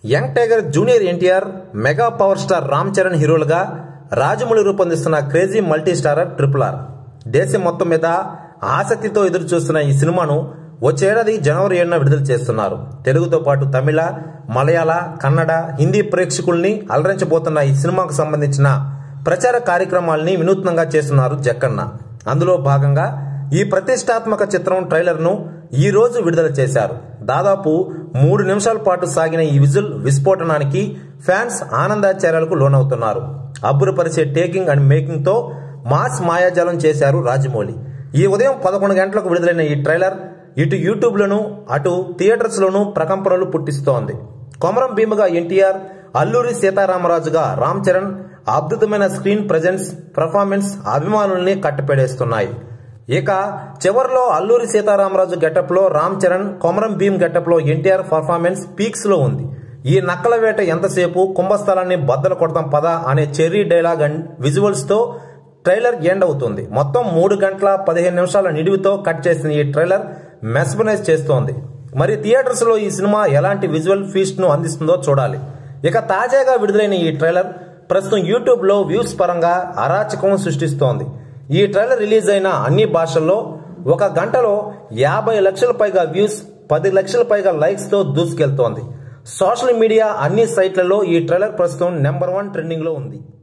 young tiger junior NTR mega power star Ram Charan హీరోలుగా రాజమౌళి రూపొందిస్తున్న crazy multi starrer triple R దేశం మొత్తం మీద ఆసక్తితో ఎదురు చూస్తున్న ఈ సినిమాను వచ్చేడాది జనవరి ఏడున విడుదల చేస్తున్నారు తెలుగుతో పాటు తమిళ మలయాళ కన్నడ హిందీ ప్రేక్షకుల్ని అలరించబోతున్న ఈ సినిమాకు సంబంధించిన ప్రచార కార్యక్రమాల్ని వినూత్నంగా చేస్తున్నారు జక్కన్న అందులో భాగంగా ఈ ప్రతిష్టాత్మక చిత్రం ట్రైలర్ను ఈ రోజు విడుదల చేశారు దాదాపు మూడు నిమిషాల పాటు సాగిన ఈ విజువల్ విస్ఫోటనానికి ఫ్యాన్స్ ఆనందాచార్యాలకు లోనవుతున్నారు అబ్బురపరిచే టేకింగ్ అండ్ మేకింగ్ తో మాస్ మాయాజాలం చేశారు రాజమౌళి ఈ ఉదయం పదకొండు గంటలకు విడుదలైన ఈ ట్రైలర్ ఇటు యూట్యూబ్ లోను అటు థియేటర్స్ లోను ప్రకంపనలు పుట్టిస్తోంది కొమరం భీముగా ఎన్టీఆర్ అల్లూరి సీతారామరాజుగా రామ్ చరణ్ అద్భుతమైన స్క్రీన్ ప్రజెన్స్ పర్ఫార్మెన్స్ అభిమానుల్ని కట్టిపెడేస్తున్నాయి ఇక చివరిలో అల్లూరి సీతారామరాజు గెటప్ లో రామ్ చరణ్ కొమరం భీమ్ గెటప్ లో ఎన్టీఆర్ పర్ఫార్మెన్స్ పీక్స్ లో ఉంది ఈ నక్కల వేట ఎంతసేపు కుంభస్థలాన్ని బద్దలు కొడతాం పదా అనే చెర్రీ డైలాగ్ అండ్ విజువల్స్ తో ట్రైలర్ ఎండ్ అవుతుంది మొత్తం మూడు గంటల పదిహేను నిమిషాల నిడివితో కట్ చేసిన ఈ ట్రైలర్ మెస్మనైజ్ చేస్తోంది మరి థియేటర్స్ లో ఈ సినిమా ఎలాంటి విజువల్ ఫీస్ట్ ను అందిస్తుందో చూడాలి ఇక తాజాగా విడుదలైన ఈ ట్రైలర్ ప్రస్తుతం యూట్యూబ్ లో వ్యూస్ పరంగా అరాచకం సృష్టిస్తోంది ఈ ట్రైలర్ రిలీజ్ అయిన అన్ని భాషల్లో ఒక గంటలో యాభై లక్షల పైగా వ్యూస్ పది లక్షల పైగా లైక్స్ తో దూసుకెళ్తోంది సోషల్ మీడియా అన్ని సైట్లలో ఈ ట్రైలర్ ప్రస్తుతం నెంబర్ వన్ ట్రెండింగ్ లో ఉంది